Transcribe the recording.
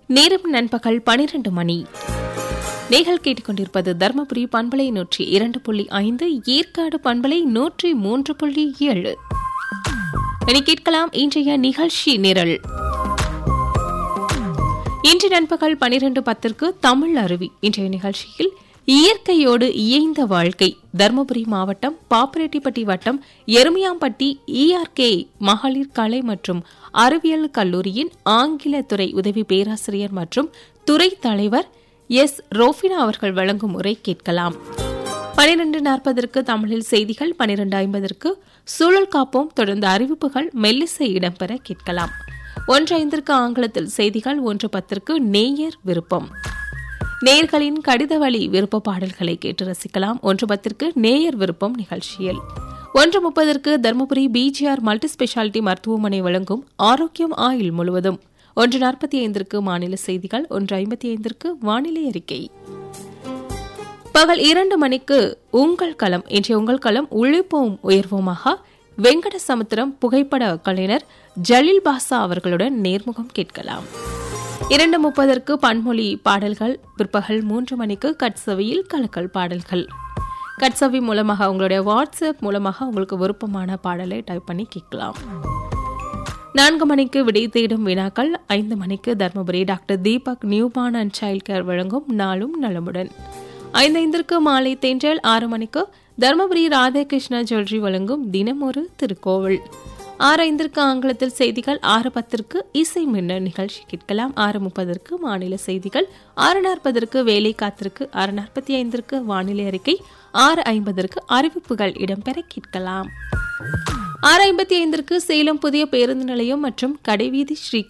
நேரம் நண்பகல் பனிரெண்டு மணி நீங்கள் கேட்டுக்கொண்டிருப்பது தர்மபுரி பண்பலை நூற்றி இரண்டு புள்ளி ஐந்து ஏற்காடு பண்பலை நூற்றி மூன்று புள்ளி ஏழு இனி கேட்கலாம் இன்றைய நிகழ்ச்சி நிரல் இன்று நண்பகல் பனிரெண்டு பத்திற்கு தமிழ் அருவி இன்றைய நிகழ்ச்சியில் இயற்கையோடு இயைந்த வாழ்க்கை தருமபுரி மாவட்டம் பாப்பரெட்டிப்பட்டி வட்டம் எருமியாம்பட்டி இஆர்கே மகளிர் கலை மற்றும் அறிவியல் கல்லூரியின் ஆங்கில துறை உதவி பேராசிரியர் மற்றும் துறை தலைவர் எஸ் ரோஃபினா அவர்கள் வழங்கும் உரை கேட்கலாம் பனிரெண்டு நாற்பதற்கு தமிழில் செய்திகள் பனிரெண்டு ஐம்பதற்கு சூழல் காப்போம் தொடர்ந்து அறிவிப்புகள் மெல்லிசை இடம்பெற கேட்கலாம் ஒன்று ஐந்திற்கு ஆங்கிலத்தில் செய்திகள் ஒன்று பத்திற்கு நேயர் விருப்பம் நேயர்களின் கடித வழி விருப்ப பாடல்களை கேட்டு ரசிக்கலாம் ஒன்று பத்திற்கு நேயர் விருப்பம் நிகழ்ச்சியில் ஒன்று முப்பதற்கு தருமபுரி பிஜிஆர் மல்டி ஸ்பெஷாலிட்டி மருத்துவமனை வழங்கும் ஆரோக்கியம் ஆயுள் முழுவதும் ஒன்று நாற்பத்தி ஐந்திற்கு மாநில செய்திகள் ஒன்று ஐம்பத்தி ஐந்திற்கு வானிலை அறிக்கை பகல் இரண்டு மணிக்கு உங்கள் களம் இன்றைய உங்கள் களம் உழைப்போம் உயர்வோமாக வெங்கட சமுத்திரம் புகைப்பட கலைஞர் ஜலீல் பாசா அவர்களுடன் நேர்முகம் கேட்கலாம் இரண்டு முப்பதற்கு பன்மொழி பாடல்கள் பிற்பகல் மூன்று மணிக்கு கட்சவியில் கலக்கல் பாடல்கள் கட்சவி மூலமாக உங்களுடைய வாட்ஸ்அப் மூலமாக உங்களுக்கு விருப்பமான பாடலை டைப் பண்ணி கேட்கலாம் நான்கு மணிக்கு விடை தேடும் வினாக்கள் ஐந்து மணிக்கு Dharmapuri doctor Deepak newborn and child care வழங்கும் நாளும் நலமுடன் ஐந்து ஐந்திற்கு மாலை தென்றல் ஆறு மணிக்கு தர்மபுரி ராதாகிருஷ்ணா ஜுவல்லரி வழங்கும் தினம் ஒரு திருக்கோவில் ஆறு ஐந்திற்கு ஆங்கிலத்தில் செய்திகள் ஆறு பத்திற்கு இசை மின்னல் நிகழ்ச்சி கேட்கலாம் ஆறு முப்பதற்கு மாநில செய்திகள் ஆறு நாற்பதற்கு வேலை காத்திருக்கு ஆறு நாற்பத்தி ஐந்திற்கு வானிலை அறிக்கை ஆறு ஐம்பதற்கு அறிவிப்புகள் இடம்பெற கேட்கலாம் ஆறு ஐம்பத்தி ஐந்திற்கு சேலம் புதிய பேருந்து நிலையம் மற்றும் கடைவீதி ஸ்ரீ